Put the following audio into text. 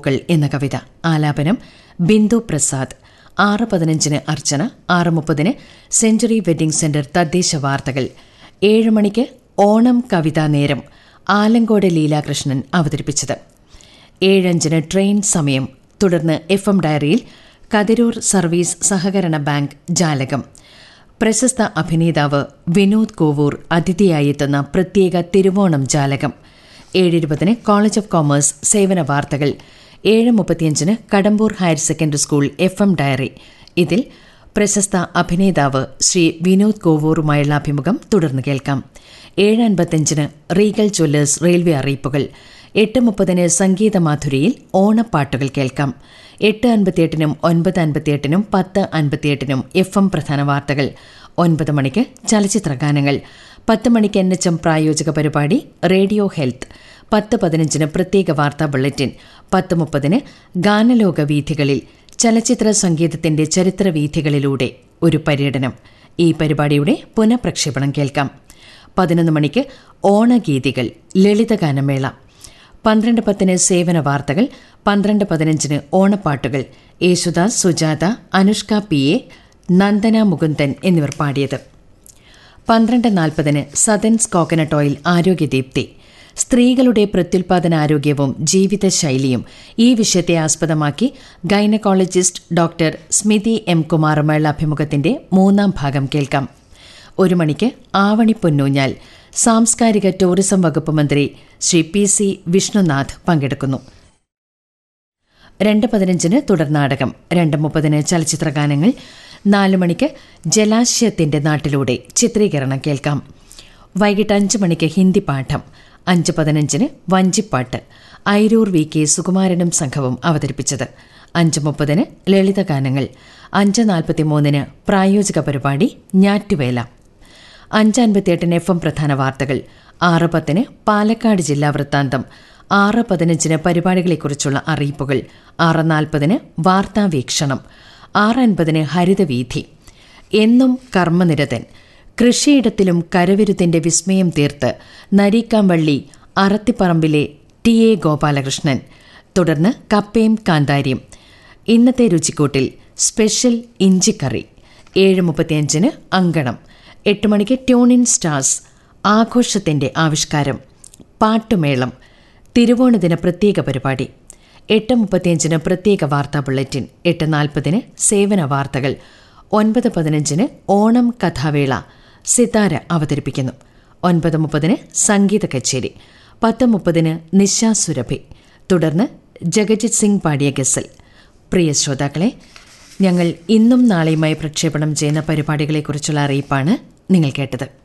പൂക്കൾ എന്ന കവിത ആലാപനം ബിന്ദു പ്രസാദ് ആറ് പതിനഞ്ചിന് അർച്ചന ആറ് മുപ്പതിന് സെഞ്ചുറി വെഡ്ഡിംഗ് സെന്റർ തദ്ദേശ വാർത്തകൾ ഏഴ് മണിക്ക് ഓണം കവിതാ നേരം ആലങ്കോട് ലീലാകൃഷ്ണൻ അവതരിപ്പിച്ചത് ഏഴഞ്ചിന് ട്രെയിൻ സമയം തുടർന്ന് എഫ് എം ഡയറിയിൽ കതിരൂർ സർവീസ് സഹകരണ ബാങ്ക് ജാലകം പ്രശസ്ത അഭിനേതാവ് വിനോദ് കോവൂർ അതിഥിയായി എത്തുന്ന പ്രത്യേക തിരുവോണം ജാലകം ഏഴിരുപതിന് കോളേജ് ഓഫ് കോമേഴ്സ് സേവന വാർത്തകൾ ഏഴ് മുപ്പത്തിയഞ്ചിന് Kadambur higher secondary school F M diary ഇതിൽ പ്രശസ്ത അഭിനേതാവ് ശ്രീ വിനോദ് കോവൂറുമായുള്ള അഭിമുഖം തുടർന്ന് കേൾക്കാം ഏഴ് അൻപത്തിയഞ്ചിന് റീഗൽ ജ്വല്ലേഴ്സ് റെയിൽവേ അറിയിപ്പുകൾ എട്ട് മുപ്പതിന് സംഗീതമാധുരിയിൽ ഓണപ്പാട്ടുകൾ കേൾക്കാം എട്ട് അൻപത്തിയെട്ടിനും ഒൻപത് അൻപത്തിയെട്ടിനും പത്ത് അൻപത്തിയെട്ടിനും എഫ് എം പ്രധാന വാർത്തകൾ ഒൻപത് മണിക്ക് ചലച്ചിത്ര ഗാനങ്ങൾ പത്ത് മണിക്ക് എൻ എച്ച് എം പ്രായോജക പരിപാടി റേഡിയോ ഹെൽത്ത് പത്ത് പതിനഞ്ചിന് പ്രത്യേക വാർത്താ ബുള്ളറ്റിൻ പത്ത് മുപ്പതിന് ഗാനലോക വീഥികളിൽ ചലച്ചിത്ര സംഗീതത്തിന്റെ ചരിത്ര വീഥികളിലൂടെ ഒരു പര്യടനം ഈ പരിപാടിയുടെ പുനഃപ്രക്ഷേപണം കേൾക്കാം പതിനൊന്ന് മണിക്ക് ഓണഗീതികൾ ലളിതഗാനമേള പന്ത്രണ്ട് പത്തിന് സേവന വാർത്തകൾ പന്ത്രണ്ട് പതിനഞ്ചിന് ഓണപ്പാട്ടുകൾ യേശുദാസ് സുജാത അനുഷ്ക പി എ നന്ദന മുകുന്ദൻ എന്നിവർ പാടിയത് പന്ത്രണ്ട് നാൽപ്പതിന് സദൻസ് കോക്കനട്ട് ഓയിൽ ആരോഗ്യദീപ്തി സ്ത്രീകളുടെ പ്രത്യുൽപാദനാരോഗ്യവും ജീവിതശൈലിയും ഈ വിഷയത്തെ ആസ്പദമാക്കി ഗൈനക്കോളജിസ്റ്റ് ഡോക്ടർ സ്മിതി എം കുമാറുമായുള്ള അഭിമുഖത്തിന്റെ മൂന്നാം ഭാഗം കേൾക്കാം ഒരു മണിക്ക് ആവണി പൊന്നൂഞ്ഞാൽ സാംസ്കാരിക ടൂറിസം വകുപ്പ് മന്ത്രി ശ്രീ പി സി വിഷ്ണുനാഥ് പങ്കെടുക്കുന്നു രണ്ട് പതിനഞ്ചിന് തുടർനാടകം രണ്ട് മുപ്പതിന് ചലച്ചിത്ര ഗാനങ്ങൾ നാല് മണിക്ക് ജലാശയത്തിന്റെ നാട്ടിലൂടെ ചിത്രീകരണം കേൾക്കാം വൈകിട്ട് അഞ്ച് മണിക്ക് ഹിന്ദി പാഠം അഞ്ച് പതിനഞ്ചിന് വഞ്ചിപ്പാട്ട് ഐരൂർ വി കെ സുകുമാരനും സംഘവും അവതരിപ്പിച്ചത് അഞ്ച് മുപ്പതിന് ലളിതഗാനങ്ങൾ അഞ്ച് നാൽപ്പത്തിമൂന്നിന് പ്രായോജിക പരിപാടി ഞാറ്റുവേല അഞ്ച് അൻപത്തിയെട്ടിന് എഫ് എം പ്രധാന വാർത്തകൾ ആറ് പത്തിന് പാലക്കാട് ജില്ലാ വൃത്താന്തം ആറ് പതിനഞ്ചിന് പരിപാടികളെക്കുറിച്ചുള്ള അറിയിപ്പുകൾ ആറ് നാൽപ്പതിന് വാർത്താവീക്ഷണം ആറ് അൻപതിന് ഹരിതവീഥി എന്നും കർമ്മനിരതൻ കൃഷിയിടത്തിലും കരവിരുത്തിന്റെ വിസ്മയം തീർത്ത് നരീക്കാംവള്ളി അറത്തിപ്പറമ്പിലെ ടി എ ഗോപാലകൃഷ്ണൻ തുടർന്ന് കപ്പയും കാന്താരിയും ഇന്നത്തെ രുചിക്കൂട്ടിൽ സ്പെഷ്യൽ ഇഞ്ചിക്കറി ഏഴ് മുപ്പത്തിയഞ്ചിന് അങ്കണം എട്ട് മണിക്ക് ട്യൂണിൻ സ്റ്റാർസ് ആഘോഷത്തിന്റെ ആവിഷ്കാരം പാട്ടുമേളം തിരുവോണദിന പ്രത്യേക പരിപാടി എട്ട് മുപ്പത്തിയഞ്ചിന് പ്രത്യേക വാർത്താ ബുള്ളറ്റിൻ എട്ട് നാൽപ്പതിന് സേവന വാർത്തകൾ ഒൻപത് പതിനഞ്ചിന് ഓണം കഥാവേള സിതാര അവതരിപ്പിക്കുന്നു ഒൻപത് മുപ്പതിന് സംഗീത കച്ചേരി പത്ത് മുപ്പതിന് നിശാ സുരഭി തുടർന്ന് ജഗജിത് സിംഗ് പാടിയ ഗസൽ പ്രിയ ശ്രോതാക്കളെ ഞങ്ങൾ ഇന്നും നാളെയുമായി പ്രക്ഷേപണം ചെയ്യുന്ന പരിപാടികളെക്കുറിച്ചുള്ള അറിയിപ്പാണ് നിങ്ങൾ കേട്ടത്